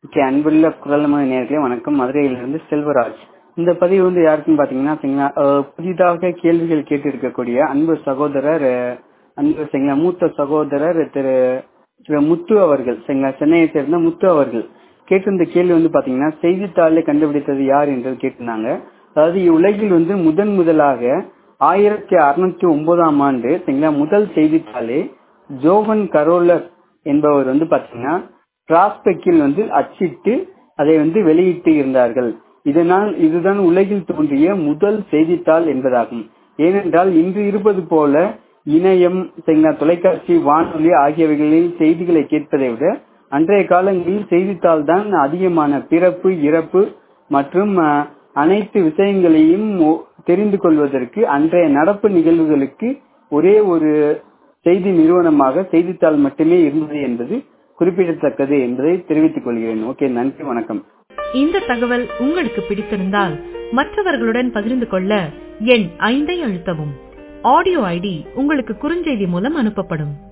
okay அன்புள்ள குரலம நேர்களே வணக்கம் மதுரையிலிருந்து செல்வராஜ் இந்த பதிவு வந்து யாருக்குன்னு பாத்தீங்கன்னா சரிங்களா, அஹ், புதிதாக கேள்விகள் கேட்டு இருக்கக்கூடிய அன்பு சகோதரர் அஹ், அன்பு சரிங்களா மூத்த சகோதரர் திரு திரு முத்து அவர்கள் சரிங்களா சென்னையை சேர்ந்த முத்து அவர்கள் கேட்டிருந்த கேள்வி வந்து பாத்தீங்கன்னா செய்தித்தாளை கண்டுபிடித்தது யார் என்று கேட்டிருந்தாங்க அதாவது உலகில் வந்து முதன் முதலாக ஆயிரத்தி அறுநூத்தி ஒன்பதாம் ஆண்டு சரிங்களா முதல் செய்தித்தாளே ஜோவன் கரோலர் என்பவர் வந்து பாத்தீங்கன்னா பிராஸ்பெக்கில் வந்து அச்சிட்டு அதை வந்து வெளியிட்டு இருந்தார்கள் இதனால் இதுதான் உலகில் தோன்றிய முதல் செய்தித்தாள் என்பதாகும் ஏனென்றால் இன்று இருப்பது போல இணையம் சரிங்களா தொலைக்காட்சி வானொலி ஆகியவைகளில் செய்திகளை கேட்பதை விட அன்றைய காலங்களில் செய்தித்தாள் தான் அதிகமான பிறப்பு இறப்பு மற்றும் அஹ், அனைத்து விஷயங்களையும் ஒ- தெரிந்து கொள்வதற்கு அன்றைய நடப்பு நிகழ்வுகளுக்கு ஒரே ஒரு செய்தி நிறுவனமாக செய்தித்தாள் மட்டுமே இருந்தது என்பது குறிப்பிடத்தக்கது என்பதை தெரிவித்துக் கொள்கிறேன் ஓகே நன்றி வணக்கம் இந்த தகவல் உங்களுக்கு பிடித்திருந்தால் மற்றவர்களுடன் பகிர்ந்து கொள்ள எண் ஐந்தை அழுத்தவும் ஆடியோ ஐடி உங்களுக்கு குறுஞ்செய்தி மூலம் அனுப்பப்படும்